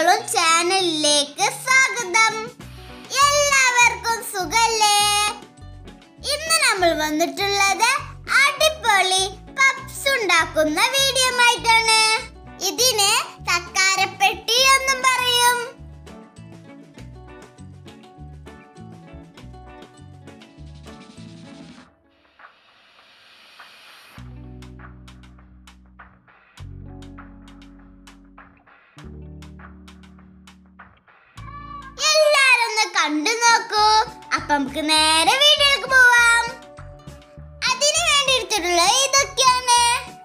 വർത്തകളും ചാനലിലേക്ക് സ്വാഗതം എല്ലാവർക്കും സുഖല്ലേ ഇന്ന് നമ്മൾ വന്നിട്ടുള്ളത് അടിപൊളി പപ്സ് ഉണ്ടാക്കുന്ന വീഡിയോ ആയിട്ടാണ് ഇതിന് തക്കാരപ്പെട്ടി എന്നും പറയും എല്ലാരും ഒന്ന് കണ്ടു നോക്കൂ അപ്പൊ നമുക്ക് നേരെ വീഡിയോക്ക് പോവാം അതിന് വേണ്ടി എടുത്തിട്ടുള്ള ഇതൊക്കെയാണ്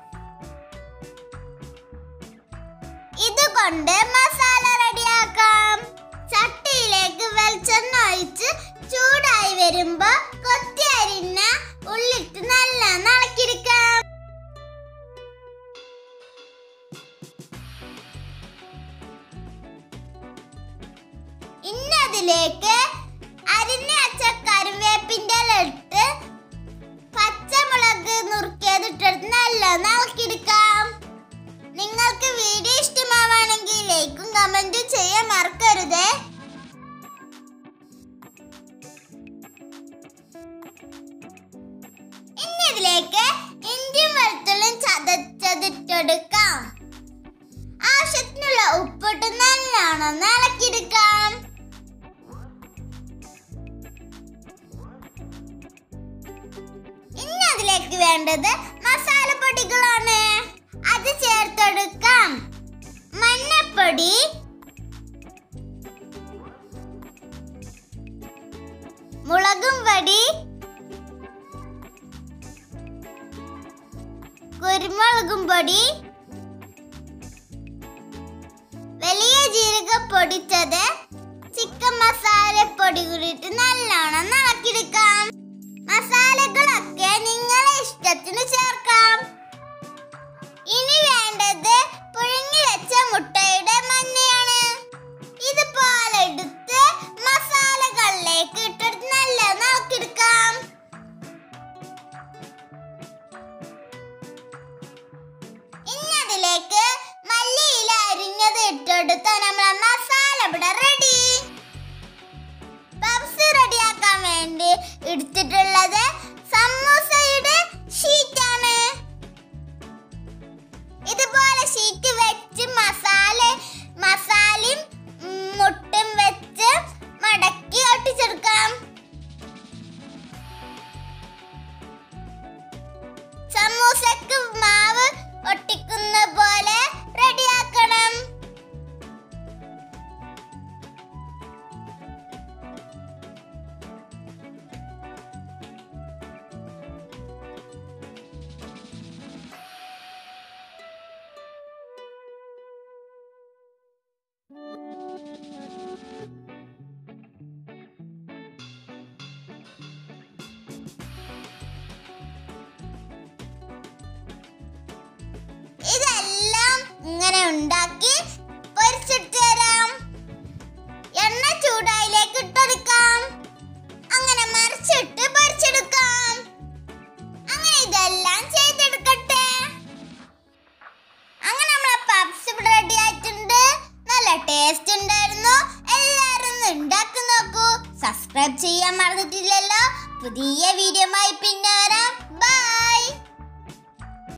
ഇതുകൊണ്ട് മസാല റെഡിയാക്കാം ചട്ടിയിലേക്ക് വെളിച്ചെണ്ണ ഒഴിച്ച് ചൂടായി വരുമ്പോ കൊത്തി അരിഞ്ഞ ഉള്ളിട്ട് നല്ല ഇളക്കിയെടുക്കാം ഇനി അതിലേക്ക് അരിഞ്ഞ അച്ച കറിവേപ്പിന്റെ ഇല ഇട്ട് പച്ചമുളക് നുറുക്കിയതിട്ടെടുത്ത് നല്ല ഇളക്കിയെടുക്കാം നിങ്ങൾക്ക് വീഡിയോ ഇഷ്ടമാവാണെങ്കിൽ ലൈക്കും കമന്റും ചെയ്യാൻ മറക്കരുതേ ഇനി ഇതിലേക്ക് ഇഞ്ചിയും വെളുത്തുള്ളിയും ചതച്ചതിട്ടെടുക്കാം ആവശ്യത്തിനുള്ള ഉപ്പിട്ട് നല്ലോണം ഇളക്കിയെടുക്കാം ഇനി അതിലേക്ക് വേണ്ടത് മസാലപ്പൊടികളാണ് അത് ചേർത്തെടുക്കാം മഞ്ഞപ്പൊടി മുളകും പൊടി കുരുമുളകും പൊടി വലിയ ജീരക പൊടിച്ചത് ചിക്കൻ മസാല പൊടി കൂടിയിട്ട് നല്ലോണം ഇളക്കിയെടുക്കാം മസാലകളൊക്കെ നിങ്ങളെ ഇഷ്ടത്തിന് ചേർക്കാം ഇനി വേണ്ടത് പുഴുങ്ങി വെച്ച മുട്ടയുടെ മഞ്ഞയാണ് ഇതുപോലെ എടുത്ത് മസാലകളിലേക്ക് ഇട്ടെടുത്ത് നല്ല ഇളക്കിയെടുക്കാം ഇനി അതിലേക്ക് മല്ലിയില അരിഞ്ഞത് ഇട്ടെടുത്ത് നമ്മളെ മസാല ഇവിടെ റെഡി പപ്സ് റെഡിയാക്കാൻ വേണ്ടി എടുത്തിട്ടുള്ളത് സമൂസയുടെ ഷീറ്റാണ് ഇതുപോലെ ഷീറ്റ് വെച്ച് മസാല മസാലയും ഉം, മുട്ടും വെച്ച് മടക്കി ഒട്ടിച്ചെടുക്കാം സമൂസക്ക് മാവ് ഒട്ടിക്കുന്ന പോലെ റെഡിയാക്കണം ഇതെല്ലാം ഇങ്ങനെ ഉണ്ടാക്കി പൊരിച്ചിട്ട് തരാം എണ്ണ ചൂടായിലേക്ക് ഇട്ടെടുക്കാം അങ്ങനെ മറിച്ചിട്ട് പൊരിച്ചെടുക്കാം അങ്ങനെ ഇതെല്ലാം ചെയ്തെടുക്കട്ടെ അങ്ങനെ നമ്മളെ പപ്സ് ഇവിടെ റെഡി ആയിട്ടുണ്ട് നല്ല ടേസ്റ്റ് ഉണ്ടായിരുന്നു എല്ലാവരും ഒന്ന് ഉണ്ടാക്കി നോക്കൂ സബ്സ്ക്രൈബ് ചെയ്യാൻ മറന്നിട്ടില്ലല്ലോ പുതിയ വീഡിയോ പിന്നെ വരാം